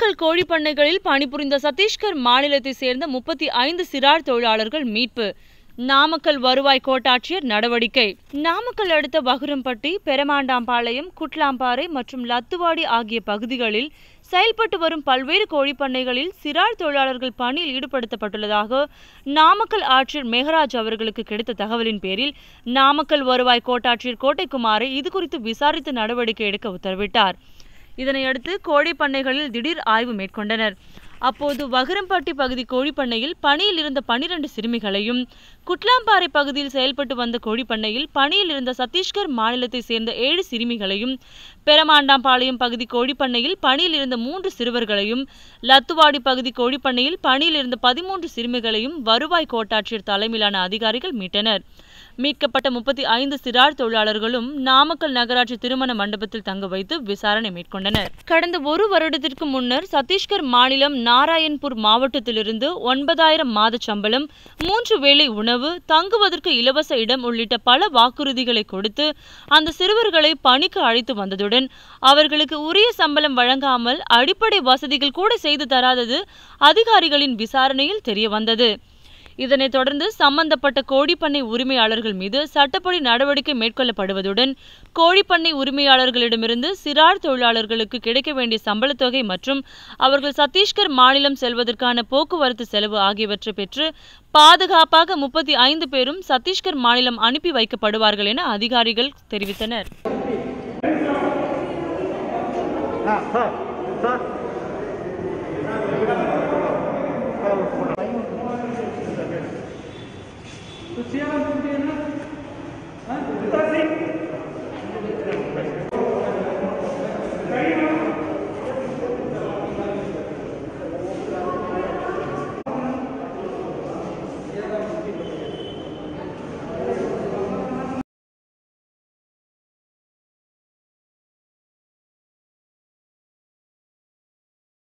நாமக்கல் கோழி பண்ணைகளில் பணிபுரிந்த சத்தீஸ்கர் மாநிலத்தை சேர்ந்த முப்பத்தி ஐந்து சிறார் தொழிலாளர்கள் மீட்பு நாமக்கல் வருவாய் கோட்டாட்சியர் நடவடிக்கை நாமக்கல் அடுத்த பகுரம்பட்டி பெரமாண்டாம்பாளையம் குட்லாம்பாறை மற்றும் லத்துவாடி ஆகிய பகுதிகளில் செயல்பட்டு வரும் பல்வேறு கோழி பண்ணைகளில் சிறார் தொழிலாளர்கள் பணியில் ஈடுபடுத்தப்பட்டுள்ளதாக நாமக்கல் ஆட்சியர் மெகராஜ் அவர்களுக்கு கிடைத்த தகவலின் பேரில் நாமக்கல் வருவாய் கோட்டாட்சியர் கோட்டைக்குமாரை இதுகுறித்து விசாரித்து நடவடிக்கை எடுக்க உத்தரவிட்டார் இதனையடுத்து கோழி பண்ணைகளில் திடீர் ஆய்வு மேற்கொண்டனர் அப்போது வகரம்பட்டி பகுதி கோழிப்பண்ணையில் பணியில் இருந்த பனிரெண்டு சிறுமிகளையும் குட்லாம்பாறை பகுதியில் செயல்பட்டு வந்த கோழிப்பண்ணையில் பணியில் இருந்த சத்தீஸ்கர் மாநிலத்தை சேர்ந்த ஏழு சிறுமிகளையும் பெரமாண்டாம்பாளையம் பகுதி கோழிப்பண்ணையில் பணியில் இருந்த மூன்று சிறுவர்களையும் லத்துவாடி பகுதி கோழிப்பண்ணையில் பணியில் இருந்த பதிமூன்று சிறுமிகளையும் வருவாய் கோட்டாட்சியர் தலைமையிலான அதிகாரிகள் மீட்டனர் மீட்கப்பட்ட முப்பத்தி ஐந்து சிறார் தொழிலாளர்களும் நாமக்கல் நகராட்சி திருமண மண்டபத்தில் தங்க வைத்து விசாரணை மேற்கொண்டனர் கடந்த ஒரு வருடத்திற்கு முன்னர் சத்தீஸ்கர் மாநிலம் நாராயண்பூர் மாவட்டத்திலிருந்து ஒன்பதாயிரம் மாத சம்பளம் மூன்று வேளை உணவு தங்குவதற்கு இலவச இடம் உள்ளிட்ட பல வாக்குறுதிகளை கொடுத்து அந்த சிறுவர்களை பணிக்கு அழைத்து வந்ததுடன் அவர்களுக்கு உரிய சம்பளம் வழங்காமல் அடிப்படை வசதிகள் கூட செய்து தராதது அதிகாரிகளின் விசாரணையில் தெரிய வந்தது இதனைத் தொடர்ந்து சம்பந்தப்பட்ட கோழிப்பண்ணை உரிமையாளர்கள் மீது சட்டப்படி நடவடிக்கை மேற்கொள்ளப்படுவதுடன் கோழிப்பண்ணை உரிமையாளர்களிடமிருந்து சிறார் தொழிலாளர்களுக்கு கிடைக்க வேண்டிய சம்பளத் தொகை மற்றும் அவர்கள் சத்தீஸ்கர் மாநிலம் செல்வதற்கான போக்குவரத்து செலவு ஆகியவற்றை பெற்று பாதுகாப்பாக முப்பத்தி ஐந்து பேரும் சத்தீஸ்கர் மாநிலம் அனுப்பி வைக்கப்படுவார்கள் என அதிகாரிகள் தெரிவித்தனர் तो सियारा बोलते हैं ना